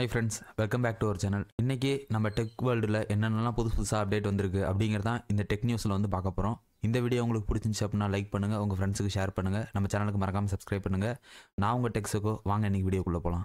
high friends welcome back to our channel இன்னைக்கு நம்ம tech வேர்ல்டில் என்னென்னலாம் புதுசு புதுசாக அப்டேட் வந்திருக்கு அப்படிங்கிறது தான் இந்த டெக் நியூஸில் வந்து பார்க்க போகிறோம் இந்த வீடியோ உங்களுக்கு பிடிச்சிருந்துச்சு அப்படின்னா லைக் பண்ணுங்கள் உங்கள் ஃப்ரெண்ட்ஸுக்கு ஷேர் பண்ணுங்கள் நம்ம சேனலுக்கு மறக்காமல் சப்ஸ்கிரைப் பண்ணுங்கள் நான் உங்கள் டெக்ஸுக்கோ வாங்க இன்னைக்கு வீடியோக்குள்ளே போகலாம்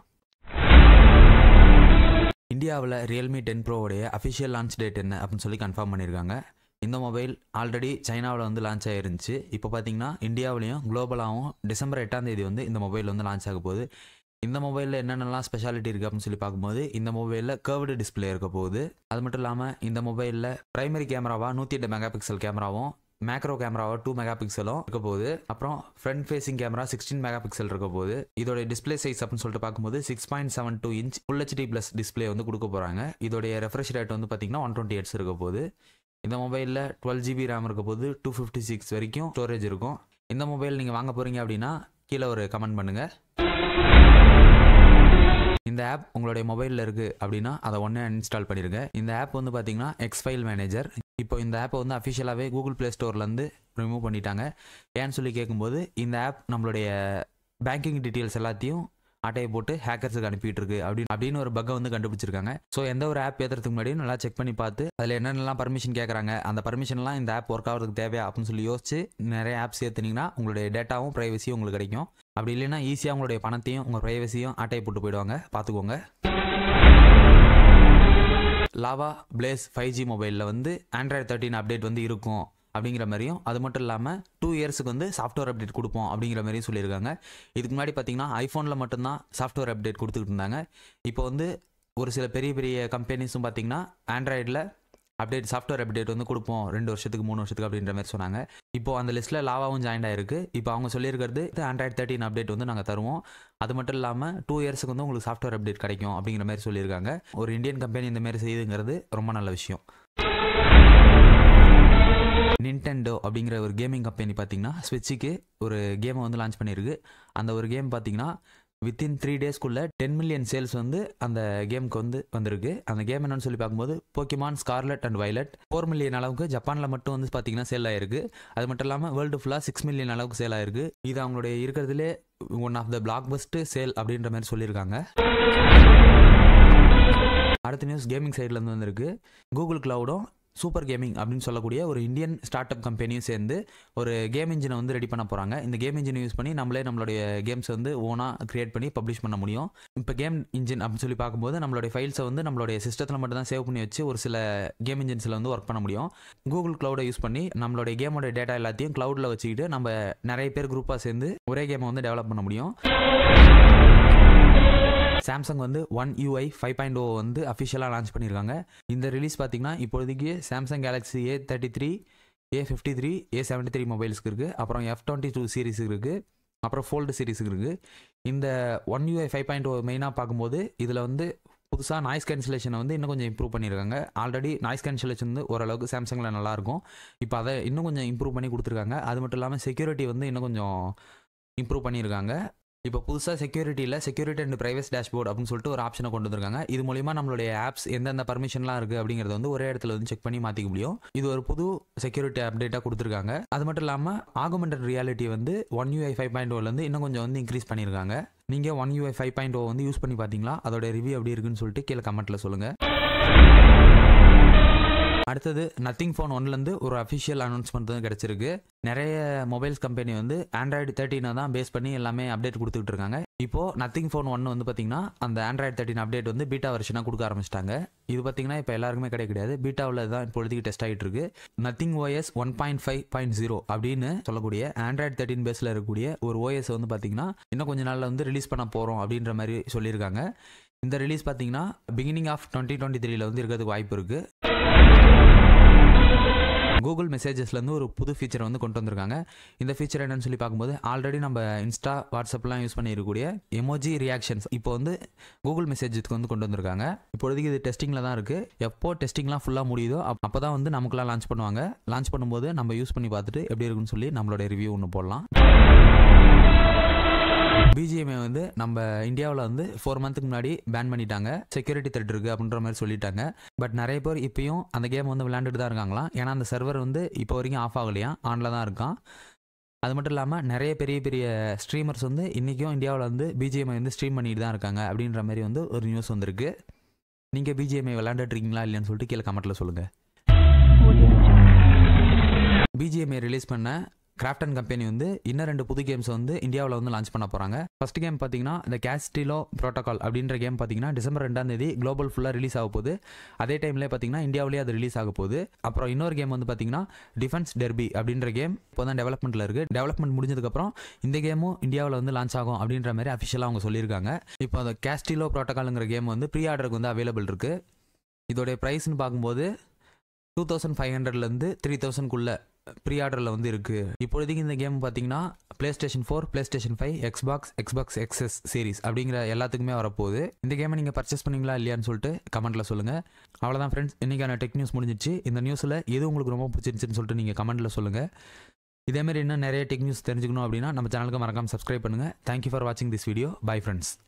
இந்தியாவில் ரியல்மி டென் ப்ரோவுடைய அஃபிஷியல் லான்ச் டேட் என்ன அப்படின்னு சொல்லி கன்ஃபார்ம் பண்ணியிருக்காங்க இந்த மொபைல் ஆல்ரெடி சைனாவில் வந்து லான்ச் ஆயிருந்துச்சு இப்போ பார்த்தீங்கன்னா இந்தியாவிலையும் குளோபலாகவும் டிசம்பர் எட்டாம் தேதி வந்து இந்த மொபைல் வந்து லான்ச் ஆக போகுது இந்த மொபைலில் என்னென்னலாம் ஸ்பெஷாலிட்டி இருக்குது அப்படின்னு சொல்லி பார்க்கும்போது இந்த மொபைலில் கர்வ்டு டிஸ்பிளே இருக்க போகுது அது மட்டும் இல்லாமல் இந்த மொபைலில் பிரைமரி கேமராவாக நூற்றி எட்டு மெகா பிக்சல் கேமராவும் மேக்ரோ கேமராவா டூ மெகா பிக்சலும் இருக்க போகுது அப்புறம் front facing camera sixteen megapixel இருக்க போகுது இதோட டிஸ்பிளே சைஸ் அப்படின்னு சொல்லிட்டு பார்க்கும்போது six point seven two inch full HD plus display வந்து கொடுக்க போகிறாங்க இதோடைய ரெஃப்ரெஷ் ரேட் வந்து பார்த்தீங்கன்னா ஒன் டுவெண்ட்டி எட்ஸ் இருக்க போகுது இந்த மொபைலில் டுவெல் ஜிபி ரேம் இருக்க போது டூ ஃபிஃப்டி சிக்ஸ் வரைக்கும் ஸ்டோரேஜ் இருக்கும் இந்த மொபைல் நீங்கள் வாங்க போகிறீங்க அப்படின்னா கீழே ஒரு கமெண்ட் பண்ணுங்கள் இந்த ஆப் உங்களுடைய மொபைலில் இருக்குது அப்படின்னா அதை ஒன்றே இன்ஸ்டால் பண்ணிடுங்க இந்த ஆப் வந்து பார்த்தீங்கன்னா எக்ஸ் ஃபைல் மேனேஜர் இப்போ இந்த ஆப்பை வந்து அஃபிஷியலாகவே கூகுள் ப்ளே ஸ்டோர்லேருந்து ரிமூவ் பண்ணிட்டாங்க ஏன்னு சொல்லி கேட்கும்போது இந்த ஆப் நம்மளுடைய பேங்கிங் டீட்டெயில்ஸ் எல்லாத்தையும் அட்டையை போட்டு ஹேக்கர்ஸுக்கு அனுப்பிட்டு இருக்கு அப்படின்னு அப்படின்னு ஒரு பக்கை வந்து கண்டுபிடிச்சிருக்காங்க ஸோ எந்த ஒரு ஆப் ஏற்றுறதுக்கு முன்னாடி நல்லா செக் பண்ணி பார்த்து அதில் என்னென்னலாம் பர்மிஷன் கேட்குறாங்க அந்த பர்மிஷன்லாம் இந்த ஆப் ஒர்க் ஆகிறதுக்கு தேவையா அப்படின்னு சொல்லி யோசிச்சு நிறைய ஆப்ஸ் ஏற்றுனீங்கன்னா உங்களுடைய டேட்டாவும் ப்ரைவசியும் உங்களுக்கு கிடைக்கும் அப்படி இல்லைன்னா ஈஸியாக உங்களுடைய பணத்தையும் உங்கள் ப்ரைவசியும் ஆட்டையை போட்டு போயிடுவாங்க பார்த்துக்கோங்க லாவா பிளேஸ் ஃபைவ் ஜி மொபைலில் வந்து ஆண்ட்ராய்டு தேர்ட்டின் அப்டேட் வந்து இருக்கும் அப்படிங்கிற மாதிரியும் அது மட்டும் இல்லாமல் டூ இயர்ஸுக்கு வந்து சாஃப்ட்வேர் அப்டேட் கொடுப்போம் அப்படிங்கிற மாதிரியும் சொல்லியிருக்காங்க இதுக்கு முன்னாடி பார்த்தீங்கன்னா ஐஃபோனில் மட்டும்தான் சாஃப்ட்வேர் அப்டேட் கொடுத்துக்கிட்டு இருந்தாங்க இப்போ வந்து ஒரு சில பெரிய பெரிய கம்பெனிஸும் பார்த்தீங்கன்னா ஆண்ட்ராய்டில் அப்டேட் சாஃப்ட்வேர் அப்டேட் வந்து கொடுப்போம் ரெண்டு வருஷத்துக்கு மூணு வருஷத்துக்கு அப்படின்ற மாதிரி சொன்னாங்க இப்போ அந்த லிஸ்ட்டில் லாவாவும் ஜாயின் ஆயிருக்கு இப்போ அவங்க சொல்லியிருக்கிறது ஆண்ட்ராய்டு தேர்ட்டின் அப்டேட் வந்து நாங்கள் தருவோம் அது மட்டும் இல்லாமல் டூ இயர்ஸுக்கு வந்து உங்களுக்கு சாஃப்ட்வேர் அப்டேட் கிடைக்கும் அப்படிங்கிற மாதிரி சொல்லியிருக்காங்க ஒரு இந்தியன் கம்பெனி இந்த மாதிரி செய்யுதுங்கிறது ரொம்ப நல்ல விஷயம் நின்டெண்டோ அப்படிங்கிற ஒரு கேமிங் கம்பெனி பார்த்தீங்கன்னா ஸ்விட்சுக்கு ஒரு கேமை வந்து லான்ச் பண்ணியிருக்கு அந்த ஒரு கேம் பார்த்தீங்கன்னா வித்தின் த்ரீ டேஸ்க்குள்ளே டென் மில்லியன் சேல்ஸ் வந்து அந்த கேமுக்கு வந்து வந்திருக்கு அந்த கேம் என்னன்னு சொல்லி பார்க்கும்போது Pokemon Scarlet and Violet four million அளவுக்கு ஜப்பானில் மட்டும் வந்து பார்த்தீங்கன்னா சேல் ஆயிருக்கு அது மட்டும் இல்லாமல் வேர்ல்டு ஃபுல்லாக சிக்ஸ் மில்லியன் அளவுக்கு சேல் ஆயிருக்கு இது அவங்களுடைய இருக்கிறதுலே one of the blockbuster sale அப்படின்ற மாதிரி சொல்லியிருக்காங்க அடுத்த நியூஸ் கேமிங் சைட்லேருந்து வந்திருக்கு கூகுள் க்ளவுடும் சூப்பர் கேமிங் அப்படின்னு சொல்லக்கூடிய ஒரு இந்தியன் ஸ்டார்ட் அப் கம்பெனியும் சேர்ந்து ஒரு கேம் இன்ஜினை வந்து ரெடி பண்ண போகிறாங்க இந்த கேம் இன்ஜினை யூஸ் பண்ணி நம்மளே நம்மளுடைய கேம்ஸ் வந்து ஓனாக கிரியேட் பண்ணி பப்ளிஷ் பண்ண முடியும் இப்போ கேம் இன்ஜின் அப்படின்னு சொல்லி பார்க்கும்போது நம்மளுடைய ஃபைல்ஸை வந்து நம்மளுடைய சிஸ்டத்தில் மட்டும் தான் சேவ் பண்ணி வச்சு ஒரு சில கேம் இன்ஜின்ஸில் வந்து ஒர்க் பண்ண முடியும் கூகுள் க்ளவுடை யூஸ் பண்ணி நம்மளுடைய கேமோட டேட்டா எல்லாத்தையும் க்ளவுடில் வச்சுக்கிட்டு நம்ம நிறைய பேர் குரூப்பாக சேர்ந்து ஒரே கேமை வந்து டெவலப் பண்ண முடியும் சாம்சங் வந்து One UI five point O வந்து அஃபிஷியலாக லான்ச் பண்ணியிருக்காங்க இந்த ரிலீஸ் பார்த்தீங்கன்னா இப்போதைக்கு Samsung Galaxy A thirty three A fifty three A seventy three மொபைல்ஸ்க்கு இருக்குது அப்புறம் எஃப் டுவெண்ட்டி டூ சீரிஸுக்கு இருக்குது அப்புறம் ஃபோல்டு சீரிஸுக்கு இருக்குது இந்த One UI five point O மெயினாக பார்க்கும்போது இதில் வந்து புதுசாக நாய்ஸ் கேன்சலேஷனை வந்து இன்னும் கொஞ்சம் இம்ப்ரூவ் பண்ணியிருக்காங்க ஆல்ரெடி நாய்ஸ் கேன்சலேஷன் வந்து ஓரளவுக்கு சாம்சங்கில் நல்லாயிருக்கும் இப்போ அதை இன்னும் கொஞ்சம் இம்ப்ரூவ் பண்ணி கொடுத்துருக்காங்க அது மட்டும் இல்லாமல் செக்யூரிட்டி வந்து இன்னும் கொஞ்சம் இம்ப்ரூவ் பண்ணியிருக்காங்க இப்போ புதுசாக செக்யூரிட்டியில் செக்யூரிட்டி அண்ட் ப்ரைவேஸ் டேஷ்போர்ட் அப்படின்னு சொல்லிட்டு ஒரு ஆப்ஷனை கொண்டு வந்திருக்காங்க இது மூலிமா நம்மளுடைய ஆப்ஸ் எந்தெந்த பர்மிஷன்லாம் இருக்குது அப்படிங்கிறத வந்து ஒரே இடத்துல வந்து செக் பண்ணி மாற்றிக்க முடியும் இது ஒரு புது செக்யூரிட்டி அப்டேட்டாக கொடுத்துருக்காங்க அது மட்டும் இல்லாமல் ஆகுமெண்டட் ரியாலிட்டி வந்து ஒன் யூஐ ஃபைவ் பாயிண்ட் ஓலேருந்து இன்னும் கொஞ்சம் வந்து இன்க்ரீஸ் பண்ணியிருக்காங்க நீங்கள் One UI five point O வந்து யூஸ் பண்ணி பார்த்தீங்களா அதோட ரிவ்யூ எப்படி இருக்குன்னு சொல்லிட்டு கீழே கமெண்ட்டில் சொல்லுங்கள் அடுத்தது நத்திங் ஃபோன் ஒன்லேருந்து ஒரு அஃபிஷியல் அனௌன்ஸ்மெண்ட் வந்து கிடச்சிருக்கு நிறைய மொபைல்ஸ் கம்பெனி வந்து ஆண்ட்ராய்டு தேர்ட்டினை தான் பேஸ் பண்ணி எல்லாமே அப்டேட் கொடுத்துட்டு இருக்காங்க இப்போது நத்திங் ஃபோன் ஒன்று வந்து பார்த்தீங்கன்னா அந்த ஆண்ட்ராய்டு தேர்ட்டின் அப்டேட் வந்து பீட்டா வெர்ஷனாக கொடுக்க ஆரம்பிச்சிட்டாங்க இது பார்த்தீங்கன்னா இப்போ எல்லாருக்குமே கிடையாது கிடையாது பீட்டாவில் தான் இப்போதைக்கு டெஸ்ட் ஆகிட்டு இருக்கு Nothing OS one point five point zero அப்படின்னு சொல்லக்கூடிய ஆண்ட்ராய்டு தேர்ட்டின் பேஸில் இருக்கக்கூடிய ஒரு ஓஎஸ் வந்து பார்த்தீங்கன்னா இன்னும் கொஞ்ச நாளில் வந்து ரிலீஸ் பண்ண போகிறோம் அப்படின்ற மாதிரி சொல்லியிருக்காங்க இந்த ரிலீஸ் பார்த்தீங்கன்னா பிகினிங் ஆஃப் டுவெண்ட்டி டுவெண்ட்டி த்ரீல வந்து இருக்கிறதுக்கு வாய்ப்பு இருக்குது கூகுள் மெசேஜஸ்லேருந்து ஒரு புது ஃபீச்சர் வந்து கொண்டு வந்திருக்காங்க இந்த ஃபீச்சர் என்னன்னு சொல்லி பார்க்கும்போது ஆல்ரெடி நம்ம இன்ஸ்டா வாட்ஸ்அப்லாம் யூஸ் பண்ணியிருக்கக்கூடிய எமோஜி ரியாக்ஷன்ஸ் இப்போ வந்து கூகுள் மெசேஜுக்கு வந்து கொண்டு வந்திருக்காங்க இப்போதைக்கு இது டெஸ்டிங்கில் தான் இருக்குது எப்போ டெஸ்டிங்லாம் ஃபுல்லாக முடியுதோ அப்போ தான் வந்து நமக்குலாம் லான்ச் பண்ணுவாங்க லான்ச் பண்ணும்போது நம்ம யூஸ் பண்ணி பார்த்துட்டு எப்படி இருக்குன்னு சொல்லி நம்மளோட ரிவ்யூ ஒன்று போடலாம் பிஜிஎம்ஐ வந்து நம்ம இந்தியாவில் வந்து ஃபோர் மந்த்துக்கு முன்னாடி பேன் பண்ணிட்டாங்க செக்யூரிட்டி த்ரெட் இருக்குது அப்படின்ற மாதிரி சொல்லிட்டாங்க பட் நிறைய பேர் இப்பயும் அந்த கேம் வந்து விளையாண்டுட்டு தான் இருக்காங்களாம் ஏன்னா அந்த சர்வர் வந்து இப்போ வரைக்கும் ஆஃப் ஆகலையா ஆனில் தான் இருக்கான் அது மட்டும் இல்லாமல் நிறைய பெரிய பெரிய ஸ்ட்ரீமர்ஸ் வந்து இன்றைக்கும் இந்தியாவில் வந்து பிஜிஎம்ஐ வந்து ஸ்ட்ரீம் பண்ணிட்டு தான் இருக்காங்க அப்படின்ற மாதிரி வந்து ஒரு நியூஸ் வந்திருக்கு நீங்கள் பிஜிஎம்ஐ விளாண்டுட்டு இருக்கீங்களா இல்லையான்னு சொல்லிட்டு கீழே கமெண்ட்டில் சொல்லுங்கள் பிஜிஎம்ஐ ரிலீஸ் பண்ண கிராஃப்டன் கம்பெனி வந்து இன்னும் ரெண்டு புது கேம்ஸ் வந்து இந்தியாவில் வந்து லான்ச் பண்ண போகிறாங்க ஃபர்ஸ்ட் கேம் பார்த்தீங்கன்னா இந்த கேஸ்டிலோ ப்ரோட்டோகால் அப்படின்ற கேம் பார்த்தீங்கன்னா டிசம்பர் ரெண்டாம் தேதி குளோபல் ஃபுல்லாக ரிலீஸ் ஆக போகுது அதே டைம்லேயே பார்த்தீங்கன்னா இந்தியாவிலேயே அது ரிலீஸ் ஆக போகுது அப்புறம் இன்னொரு கேம் வந்து பார்த்தீங்கன்னா டிஃபென்ஸ் டெர்பி அப்படின்ற கேம் இப்போ தான் டெவலப்மெண்ட்டில் இருக்குது டெவலப்மெண்ட் முடிஞ்சதுக்கப்புறம் இந்த கேமும் இந்தியாவில் வந்து லான்ச் ஆகும் அப்படின்ற மாதிரி அஃபிஷியலாக அவங்க சொல்லியிருக்காங்க இப்போ அந்த கேஸ்டிலோ ப்ரோட்டோகாலுங்கிற கேம் வந்து ப்ரீ ஆர்டருக்கு வந்து அவைலபிள் இருக்குது இதோடைய ப்ரைஸ்னு பார்க்கும்போது டூ தௌசண்ட் ஃபைவ் ஹண்ட்ரட்லேருந்து த்ரீ தௌசண்ட்குள்ளே ப்ரீ ஆர்டரில் வந்து இருக்குது இப்போதைக்கு இந்த கேம் பார்த்தீங்கன்னா PlayStation four PlayStation five Xbox Xbox X S series அப்படிங்கிற எல்லாத்துக்குமே வரப்போகுது இந்த கேமை நீங்கள் பர்ச்சேஸ் பண்ணீங்களா இல்லையான்னு சொல்லிட்டு கமெண்ட்டில் சொல்லுங்கள் அவ்வளோதான் ஃப்ரெண்ட்ஸ் இன்றைக்கான டெக் நியூஸ் முடிஞ்சிச்சு இந்த நியூஸில் எது உங்களுக்கு ரொம்ப பிடிச்சிருந்துச்சுன்னு சொல்லிட்டு நீங்கள் கமெண்ட்டில் சொல்லுங்கள் இதேமாரி இன்னும் நிறைய டெக் நியூஸ் தெரிஞ்சுக்கணும் அப்படின்னா நம்ம சேனலுக்கு மறக்காமல் சப்ஸ்கிரைப் பண்ணுங்கள் தேங்க்யூ ஃபார் வாட்சிங் திஸ் வீடியோ பை ஃப்ரெண்ட்ஸ்